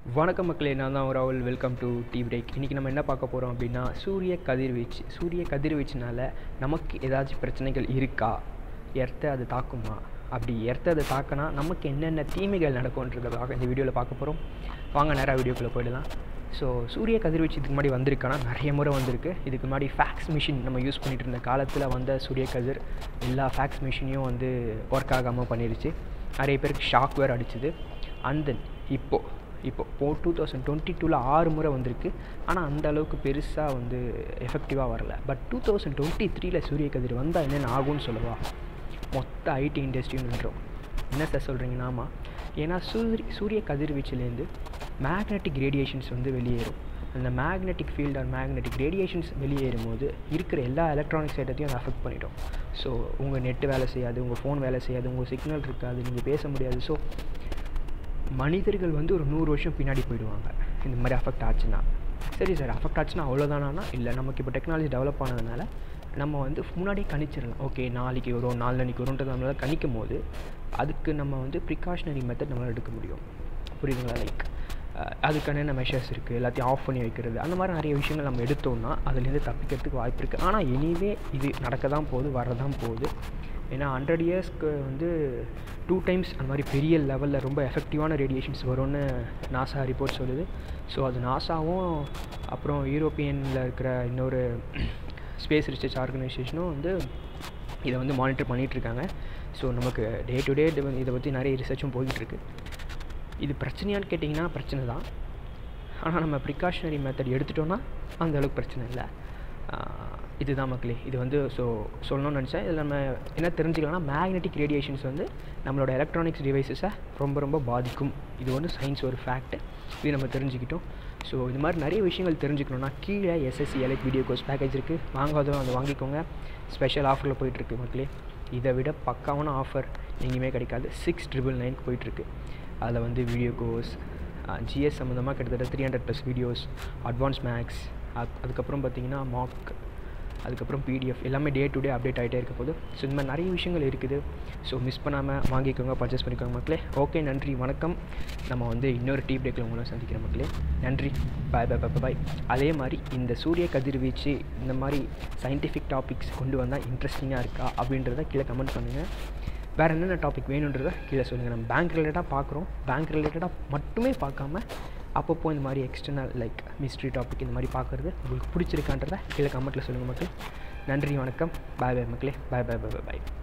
வணக்கம் மக்களே நான் தான் ராகுல் வெல்கம் டு டீ பிரேக் இன்றைக்கி நம்ம என்ன பார்க்க போகிறோம் அப்படின்னா சூரிய கதிர்வீச்சு சூரிய கதிர்வீச்சுனால நமக்கு ஏதாச்சும் பிரச்சனைகள் இருக்கா எர்த்தை அது தாக்குமா அப்படி எர்த்தை அது தாக்கினா நமக்கு என்னென்ன தீமைகள் நடக்கும்ன்றதை பார்க்க இந்த வீடியோவில் பார்க்க போகிறோம் வாங்க நேராக வீடியோக்குள்ளே போயிடலாம் ஸோ சூரிய கதிர்வீச்சு இதுக்கு முன்னாடி வந்திருக்கானா நிறைய முறை வந்திருக்கு இதுக்கு முன்னாடி ஃபேக்ஸ் மிஷின் நம்ம யூஸ் பண்ணிகிட்டு இருந்த காலத்தில் வந்த சூரிய கதிர் எல்லா ஃபேக்ஸ் மிஷினையும் வந்து ஒர்க் ஆகாமல் பண்ணிருச்சு நிறைய பேருக்கு ஷாக் வேறு அடிச்சுது அண்ட் தென் இப்போது இப்போ போ டூ தௌசண்ட் டுவெண்ட்டி டூவில் ஆறு முறை வந்திருக்கு ஆனால் அந்த அளவுக்கு பெருசாக வந்து எஃபெக்டிவாக வரல பட் டூ தௌசண்ட் டுவெண்ட்டி த்ரீல சூரிய கதிர் வந்தால் என்னென்ன ஆகும்னு சொல்லவா மொத்த ஐடி இண்டஸ்ட்ரியும் நின்றோம் என்ன சார் சொல்கிறீங்கன்னா ஆமாம் ஏன்னா சூரிய சூரிய கதிர்வீச்சுலேருந்து மேக்னெட்டிக் ரேடியேஷன்ஸ் வந்து வெளியேறும் அந்த magnetic field or magnetic radiations வெளியேறும் போது இருக்கிற எல்லா எலக்ட்ரானிக்ஸ் ஐட்டத்தையும் அதை அஃபெக்ட் பண்ணிடும் ஸோ உங்கள் நெட்டு வேலை செய்யாது உங்கள் ஃபோன் வேலை செய்யாது உங்கள் சிக்னல் இருக்காது நீங்கள் பேச முடியாது ஸோ மனிதர்கள் வந்து ஒரு நூறு வருஷம் பின்னாடி போயிடுவாங்க இந்த மாதிரி அஃபெக்ட் ஆச்சுன்னா சரி சார் அஃபெக்ட் ஆச்சுன்னா அவ்வளோதானா இல்லை நமக்கு இப்போ டெக்னாலஜி டெவலப் ஆனதுனால நம்ம வந்து முன்னாடியே கணிச்சிடலாம் ஓகே நாளைக்கு வரும் நாளைக்கு வரும்ன்றது நம்மளால் கணிக்கும் போது அதுக்கு நம்ம வந்து ப்ரிகாஷனரி மெத்தட் நம்மளால் எடுக்க முடியும் புரியுதுங்களா லைக் அதுக்கான என்ன மெஷர்ஸ் இருக்குது எல்லாத்தையும் ஆஃப் பண்ணி வைக்கிறது அந்த மாதிரி நிறைய விஷயங்கள் நம்ம எடுத்தோம்னா அதுலேருந்து தப்பிக்கிறதுக்கு வாய்ப்பு இருக்குது ஆனால் எனிவே இது நடக்க தான் போகுது வரதான் போகுது ஏன்னா ஹண்ட்ரட் இயர்ஸ்க்கு வந்து டூ டைம்ஸ் அந்த மாதிரி பெரிய லெவலில் ரொம்ப எஃபெக்டிவான ரேடியேஷன்ஸ் வரும்னு நாசா ரிப்போர்ட் சொல்லுது ஸோ அது நாசாவும் அப்புறம் யூரோப்பியனில் இருக்கிற இன்னொரு ஸ்பேஸ் ரிசர்ச் ஆர்கனைசேஷனும் வந்து இதை வந்து மானிட்டர் பண்ணிகிட்ருக்காங்க ஸோ நமக்கு டே டு டே இதை பற்றி நிறைய ரிசர்ச்சும் போய்கிட்டுருக்கு இது பிரச்சனையான்னு கேட்டிங்கன்னா பிரச்சனை தான் ஆனால் நம்ம ப்ரிகாஷனரி மெத்தட் எடுத்துட்டோன்னா அந்த அளவுக்கு பிரச்சனை இல்லை இதுதான் மக்களே இது வந்து ஸோ சொல்லணும்னு நினச்சேன் இதில் நம்ம என்ன தெரிஞ்சுக்கலாம்னா மேக்னெட்டிக் ரேடியேஷன்ஸ் வந்து நம்மளோட எலக்ட்ரானிக்ஸ் டிவைசஸை ரொம்ப ரொம்ப பாதிக்கும் இது வந்து சயின்ஸ் ஒரு ஃபேக்ட் இது நம்ம தெரிஞ்சுக்கிட்டோம் ஸோ இது மாதிரி நிறைய விஷயங்கள் தெரிஞ்சுக்கணுன்னா கீழே எஸ்எஸ்சி எலக்ட் வீடியோ கோர்ஸ் பேக்கேஜ் இருக்குது வாங்காதவங்க அதை வாங்கிக்கோங்க ஸ்பெஷல் ஆஃபரில் போயிட்டுருக்கு மக்களே இதை விட பக்காவான ஆஃபர் எங்கேயுமே கிடைக்காது சிக்ஸ் ட்ரிபிள் நைன் போயிட்டுருக்கு அதில் வந்து வீடியோ கோர்ஸ் ஜிஎஸ் சம்மந்தமாக கிட்டத்தட்ட three hundred plus videos advance maths அது அதுக்கப்புறம் பார்த்தீங்கன்னா மார்க் அதுக்கப்புறம் பிடிஎஃப் எல்லாமே டே டு டே அப்டேட் ஆகிட்டே இருக்க போது ஸோ இந்த மாதிரி நிறைய விஷயங்கள் இருக்குது ஸோ மிஸ் பண்ணாமல் வாங்கிக்கோங்க பர்ச்சேஸ் பண்ணிக்கோங்க மக்களே ஓகே நன்றி வணக்கம் நம்ம வந்து இன்னொரு டீ பிரேக்கில் உங்களை சந்திக்கிற மக்களே நன்றி பாய் பாய் பாய் பாய் அதே மாதிரி இந்த சூரிய கதிர்வீச்சு இந்த மாதிரி சயின்டிஃபிக் டாபிக்ஸ் கொண்டு வந்தால் இன்ட்ரெஸ்டிங்காக இருக்கா அப்படின்றத கீழே கமெண்ட் பண்ணுங்கள் வேறு என்னென்ன டாபிக் வேணுன்றதை கீழே சொல்லுங்கள் நம்ம பேங்க் ரிலேட்டடாக பார்க்குறோம் பேங்க் ரிலேட்டடாக மட்டுமே பார்க்காம அப்பப்போ இந்த மாதிரி எக்ஸ்டர்னல் லைக் மிஸ்ட்ரி டாபிக் இந்த மாதிரி பார்க்குறது உங்களுக்கு பிடிச்சிருக்கான்றத கீழே கமெண்ட்டில் சொல்லுங்கள் மக்கள் நன்றி வணக்கம் பாய் பாய் மக்களே பாய் பாய் பாய் பாய்